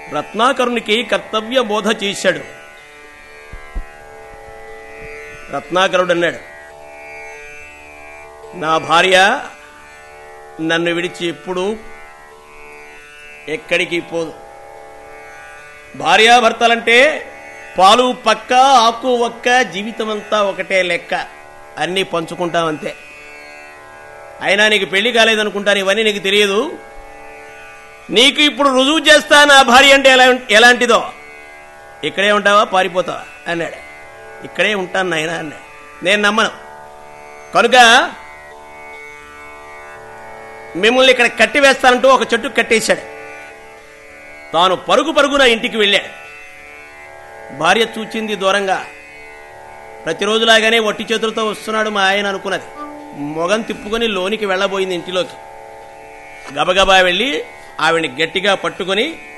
రత్నాకరునికి కర్తవ్య బోధ చేశాడు రత్నాకరుడు అన్నాడు నా భార్య నన్ను విడిచి ఎప్పుడు ఎక్కడికి పోదు భార్యాభర్తలంటే పాలు పక్క ఆకు ఒక్క జీవితమంతా ఒకటే లెక్క అన్నీ పంచుకుంటామంతే అయినా నీకు పెళ్లి కాలేదనుకుంటాను ఇవన్నీ నీకు తెలియదు నీకు ఇప్పుడు రుజువు చేస్తా నా భార్య అంటే ఎలా ఎలాంటిదో ఇక్కడే ఉంటావా పారిపోతావా అన్నాడు ఇక్కడే ఉంటాను నాయన అన్నాడు నేను నమ్మను కనుక మిమ్మల్ని ఇక్కడ కట్టి వేస్తానంటూ ఒక చెట్టు కట్టేశాడు తాను పరుగు పరుగున ఇంటికి వెళ్ళాడు భార్య చూచింది దూరంగా ప్రతిరోజులాగానే వట్టి చేతులతో వస్తున్నాడు మా ఆయన అనుకున్నది మొగం తిప్పుకొని లోనికి వెళ్ళబోయింది ఇంటిలోకి గబగబా వెళ్ళి ఆవిడ్ని గట్టిగా పట్టుకొని